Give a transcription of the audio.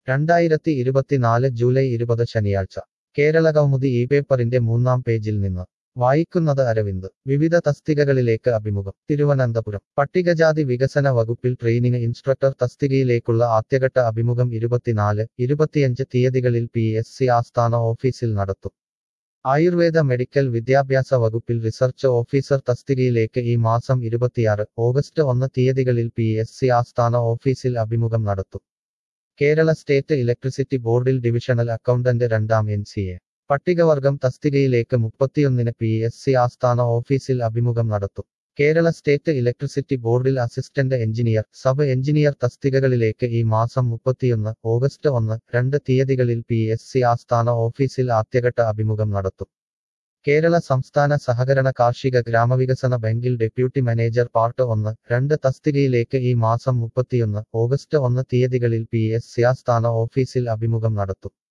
രണ്ടായിരത്തി ഇരുപത്തിനാല് ജൂലൈ ഇരുപത് ശനിയാഴ്ച കേരള കൗമുദി ഈ പേപ്പറിന്റെ മൂന്നാം പേജിൽ നിന്ന് വായിക്കുന്നത് അരവിന്ദ് വിവിധ തസ്തികകളിലേക്ക് അഭിമുഖം തിരുവനന്തപുരം പട്ടികജാതി വികസന വകുപ്പിൽ ട്രെയിനിങ് ഇൻസ്ട്രക്ടർ തസ്തികയിലേക്കുള്ള ആദ്യഘട്ട അഭിമുഖം ഇരുപത്തിനാല് ഇരുപത്തിയഞ്ച് തീയതികളിൽ പി എസ് സി ആസ്ഥാന ഓഫീസിൽ നടത്തും ആയുർവേദ മെഡിക്കൽ വിദ്യാഭ്യാസ വകുപ്പിൽ റിസർച്ച് ഓഫീസർ തസ്തികയിലേക്ക് ഈ മാസം ഇരുപത്തിയാറ് ഓഗസ്റ്റ് ഒന്ന് തീയതികളിൽ പി എസ് സി ആസ്ഥാന ഓഫീസിൽ അഭിമുഖം നടത്തും കേരള സ്റ്റേറ്റ് ഇലക്ട്രിസിറ്റി ബോർഡിൽ ഡിവിഷണൽ അക്കൗണ്ടന്റ് രണ്ടാം എൻ സി എ പട്ടികവർഗം തസ്തികയിലേക്ക് മുപ്പത്തിയൊന്നിന് പി എസ് സി ആസ്ഥാന ഓഫീസിൽ അഭിമുഖം നടത്തും കേരള സ്റ്റേറ്റ് ഇലക്ട്രിസിറ്റി ബോർഡിൽ അസിസ്റ്റന്റ് എഞ്ചിനീയർ സബ് എഞ്ചിനീയർ തസ്തികകളിലേക്ക് ഈ മാസം മുപ്പത്തിയൊന്ന് ഓഗസ്റ്റ് ഒന്ന് രണ്ട് തീയതികളിൽ പി എസ് സി ആസ്ഥാന ഓഫീസിൽ ആദ്യഘട്ട അഭിമുഖം നടത്തും കേരള സംസ്ഥാന സഹകരണ കാർഷിക ഗ്രാമവികസന ബാങ്കിൽ ഡെപ്യൂട്ടി മാനേജർ പാർട്ട് ഒന്ന് രണ്ട് തസ്തികയിലേക്ക് ഈ മാസം മുപ്പത്തിയൊന്ന് ഓഗസ്റ്റ് ഒന്ന് തീയതികളിൽ പി എസ് സി ആസ്ഥാന ഓഫീസിൽ അഭിമുഖം നടത്തും